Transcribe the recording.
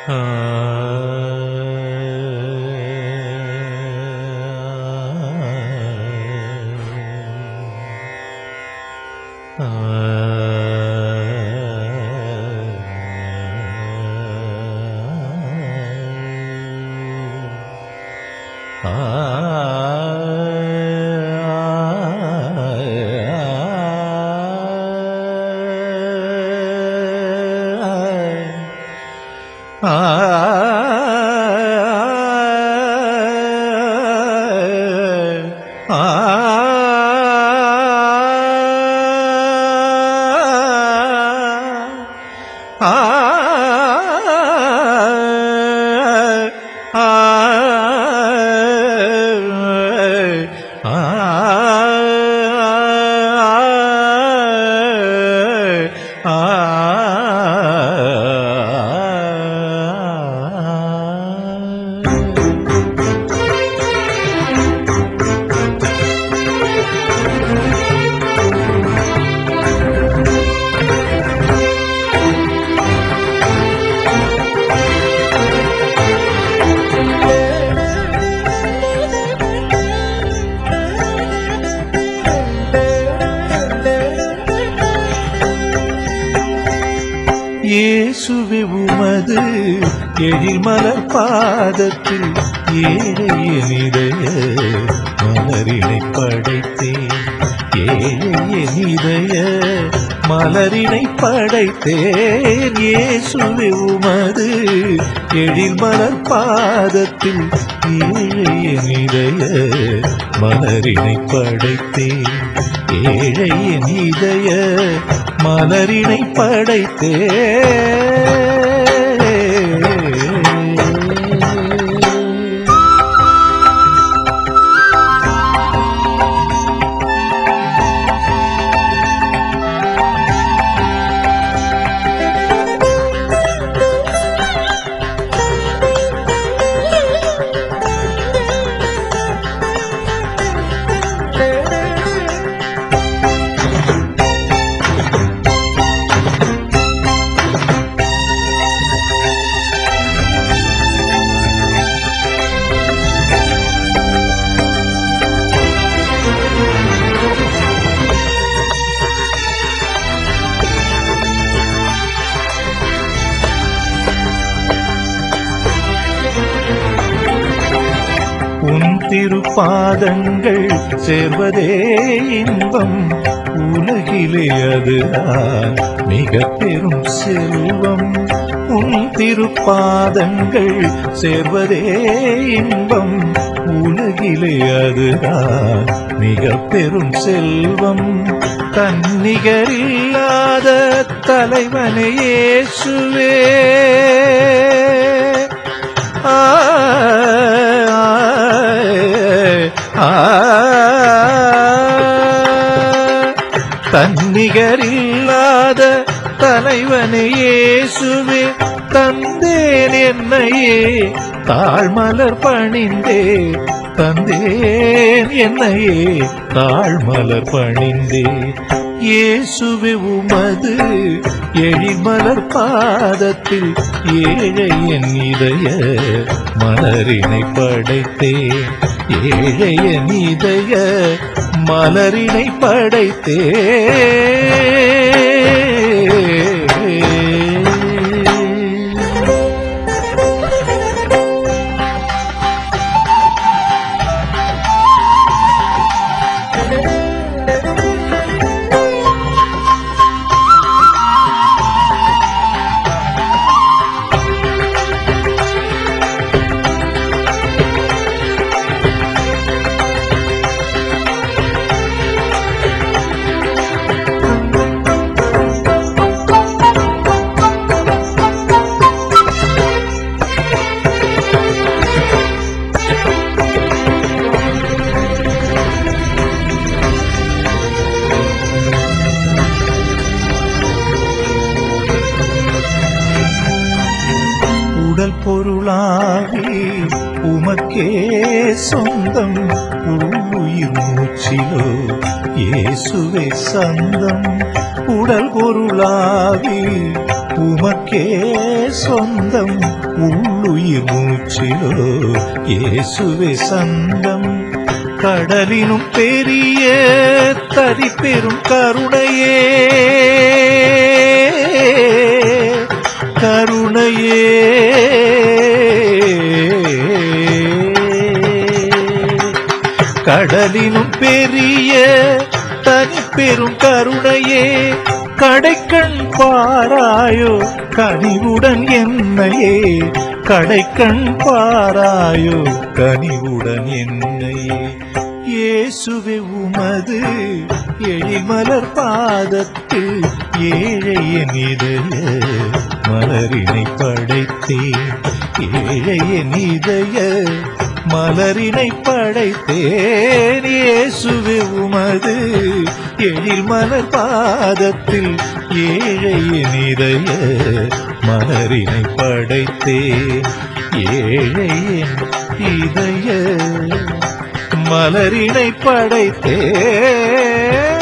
இயேசுவே உமது எழில்மலர் பாதத்தில் ஏழையின் இதய மலரினை படைத்தேன் ஏழையின் இதய மலரினை படைத்தேன் இயேசுவே உமது எழில்மலர் பாதத்தில் ஏழையின் இதய மலரினை படைத்தேன் ஏழையின் இதய மலரினை படைத்தே உன் திருப்பாதங்கள் சேர்வதே இன்பம் உலகிலே அதுதான் மிக பெரும் செல்வம் உன் திருப்பாதங்கள் சேர்வதே இன்பம் உலகிலே அதுதான் மிக பெரும் செல்வம் தன்னிகரில்லாத தலைவனே இயேசுவே ஆ, ஆ, தன்னிகரில்லாத தலைவனே இயேசுவே தந்தேன் என்னையே தாழ்மலர் பணிந்தே தந்தேன் என்னையே தாழ்மலர் பணிந்தே இயேசுவே உமது எழிமலர் பாதத்தில் ஏழை என் இதய மலரினை படைத்தே ஏழை என் இதய மலரினை படைத்தே உடல் பொருளாகி உமக்கே சொந்தம் உயிர் மூச்சிலோ இயேசுவே சந்தம் உடல் பொருளாகி உமக்கே சொந்தம் உள்ளுயிர் மூச்சிலோ இயேசுவே சந்தம் கடலினும் பெரிய தரிப்பெரும் கருணையே கருணையே கடலினும் பெரிய தனிப்பெரும் கருணையே கடைக்கண் பாராயோ கனிவுடன் என்னையே கடைக்கண் பாராயோ கனிவுடன் என்னையே இயேசுவே உமது எழிமலர் பாதத்தில் ஏழையன் இதய மலரினை படைத்தேன் ஏழையன் இதய மலரினை படைத்தேன் இயேசுவே உமது எழில் மலர் பாதத்தில் ஏழையின் இதய மலரினை படைத்தேன் ஏழையின் இதய மலரினை படைத்தேன்